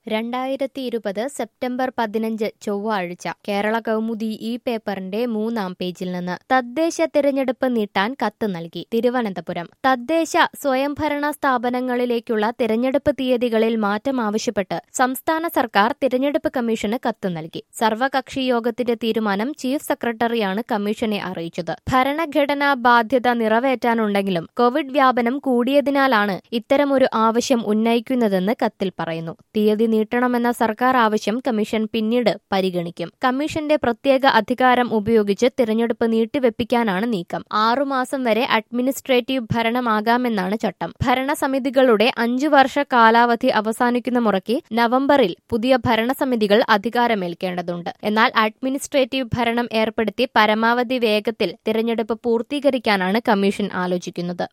രണ്ടായിരത്തി ഇരുപത് സെപ്റ്റംബർ പതിനഞ്ച് ചൊവ്വാഴ്ച കേരള കൗമുദി ഈ പേപ്പറിന്റെ മൂന്നാം പേജിൽ നിന്ന് തദ്ദേശ തിരഞ്ഞെടുപ്പ് നീട്ടാൻ കത്ത് നൽകി തിരുവനന്തപുരം തദ്ദേശ സ്വയംഭരണ സ്ഥാപനങ്ങളിലേക്കുള്ള തിരഞ്ഞെടുപ്പ് തീയതികളിൽ മാറ്റം ആവശ്യപ്പെട്ട് സംസ്ഥാന സർക്കാർ തിരഞ്ഞെടുപ്പ് കമ്മീഷന് കത്ത് നൽകി സർവകക്ഷി യോഗത്തിന്റെ തീരുമാനം ചീഫ് സെക്രട്ടറിയാണ് കമ്മീഷനെ അറിയിച്ചത് ഭരണഘടനാ ബാധ്യത നിറവേറ്റാനുണ്ടെങ്കിലും കോവിഡ് വ്യാപനം കൂടിയതിനാലാണ് ഇത്തരമൊരു ആവശ്യം ഉന്നയിക്കുന്നതെന്ന് കത്തിൽ പറയുന്നു തീയതി നീട്ടണമെന്ന സർക്കാർ ആവശ്യം കമ്മീഷൻ പിന്നീട് പരിഗണിക്കും കമ്മീഷന്റെ പ്രത്യേക അധികാരം ഉപയോഗിച്ച് തിരഞ്ഞെടുപ്പ് നീട്ടിവെപ്പിക്കാനാണ് നീക്കം ആറുമാസം വരെ അഡ്മിനിസ്ട്രേറ്റീവ് ഭരണമാകാമെന്നാണ് ചട്ടം ഭരണസമിതികളുടെ അഞ്ചു വർഷ കാലാവധി അവസാനിക്കുന്ന മുറയ്ക്ക് നവംബറിൽ പുതിയ ഭരണസമിതികൾ അധികാരമേൽക്കേണ്ടതുണ്ട് എന്നാൽ അഡ്മിനിസ്ട്രേറ്റീവ് ഭരണം ഏർപ്പെടുത്തി പരമാവധി വേഗത്തിൽ തിരഞ്ഞെടുപ്പ് പൂർത്തീകരിക്കാനാണ് കമ്മീഷൻ ആലോചിക്കുന്നത്